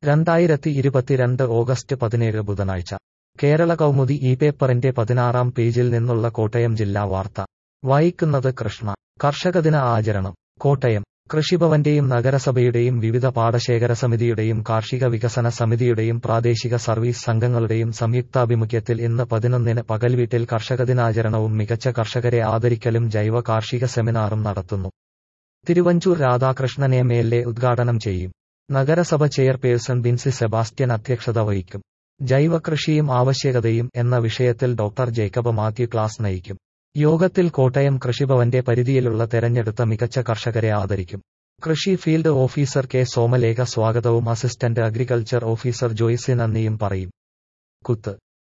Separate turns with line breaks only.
രണ്ടായിരത്തി ഇരുപത്തിരണ്ട് ഓഗസ്റ്റ് പതിനേഴ് ബുധനാഴ്ച കേരള കൗമുദി ഈ പേപ്പറിന്റെ പതിനാറാം പേജിൽ നിന്നുള്ള കോട്ടയം ജില്ലാ വാർത്ത വായിക്കുന്നത് കൃഷ്ണ കർഷകദിന ആചരണം കോട്ടയം കൃഷിഭവന്റെയും നഗരസഭയുടെയും വിവിധ പാടശേഖര സമിതിയുടെയും കാർഷിക വികസന സമിതിയുടെയും പ്രാദേശിക സർവീസ് സംഘങ്ങളുടെയും സംയുക്താഭിമുഖ്യത്തിൽ ഇന്ന് പതിനൊന്നിന് പകൽവീട്ടിൽ കർഷകദിനാചരണവും മികച്ച കർഷകരെ ആദരിക്കലും ജൈവ കാർഷിക സെമിനാറും നടത്തുന്നു Thiruvanchoor Radhakrishnan M L A ഉദ്ഘാടനം ചെയ്യും നഗരസഭ ചെയർപേഴ്സൺ ബിൻസി സെബാസ്റ്റ്യൻ അധ്യക്ഷത വഹിക്കും ജൈവ കൃഷിയും ആവശ്യകതയും എന്ന വിഷയത്തിൽ ഡോക്ടർ ജേക്കബ് മാത്യു ക്ലാസ് നയിക്കും യോഗത്തിൽ കോട്ടയം കൃഷിഭവന്റെ പരിധിയിലുള്ള തെരഞ്ഞെടുത്ത മികച്ച കർഷകരെ ആദരിക്കും കൃഷി ഫീൽഡ് ഓഫീസർ കെ സോമലേഖ സ്വാഗതവും അസിസ്റ്റന്റ് അഗ്രികൾച്ചർ ഓഫീസർ ജോയ്സി നന്ദിയും പറയും കുത്ത്